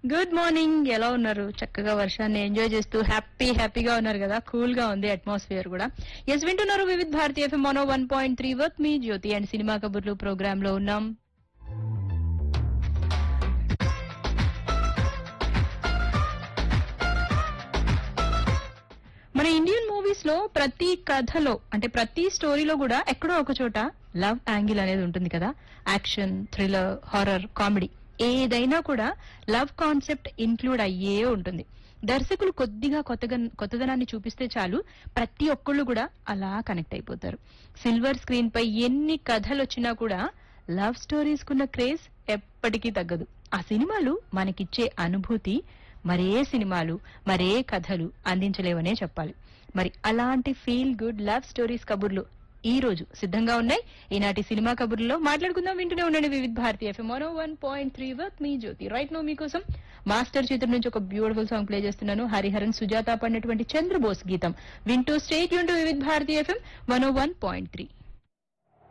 good morning ఎలా ఉన్నారు చక్కగా వర్షాన్ని ఎంజాయ్ చేస్తూ హ్యాపీ హ్యాపీగా ఉన్నారు కదా కూల్ గా ఉంది అట్మాస్ఫియర్ కూడా ఎస్ వింటున్నారు వివిధ్ భారతి ఎఫ్ఎం మోనో వన్ పాయింట్ త్రీ వర్త్ మీ జ్యోతి అండ్ సినిమా కబుర్లు ప్రోగ్రామ్ లో ఉన్నాం మన ఇండియన్ మూవీస్ లో ప్రతి కథలో అంటే ప్రతి స్టోరీలో కూడా ఎక్కడో ఒక చోట లవ్ యాంగిల్ అనేది ఉంటుంది కదా యాక్షన్ థ్రిల్లర్ హారర్ కామెడీ ఏదైనా కూడా లవ్ కాన్సెప్ట్ ఇంక్లూడ్ అయ్యే ఉంటుంది దర్శకులు కొద్దిగా కొత్తగా కొత్తదనాన్ని చూపిస్తే చాలు ప్రతి ఒక్కళ్ళు కూడా అలా కనెక్ట్ అయిపోతారు సిల్వర్ స్క్రీన్ పై ఎన్ని కథలు వచ్చినా కూడా లవ్ స్టోరీస్ కున్న క్రేజ్ ఎప్పటికీ తగ్గదు ఆ సినిమాలు మనకిచ్చే అనుభూతి మరే సినిమాలు మరే కథలు అందించలేవనే చెప్పాలి మరి అలాంటి ఫీల్ గుడ్ లవ్ స్టోరీస్ కబుర్లు ఈ రోజు సిద్ధంగా ఉన్నాయి ఈనాటి సినిమా కబుర్లో మాట్లాడుకుందాం వింటూనే ఉండండి వివిధ భారతి ఎఫ్ఎం మరో వన్ పాయింట్ త్రీ వర్త్ మీ జ్యోతి రైట్ నో మీకోసం మాస్టర్ చిత్రం నుంచి ఒక బ్యూటిఫుల్ సాంగ్ ప్లే చేస్తున్నాను హరిహరన్ సుజాత పడినటువంటి చంద్రబోస్ గీతం వింటూ స్టేట్ యూన్ to Vividha Bharati FM one one point three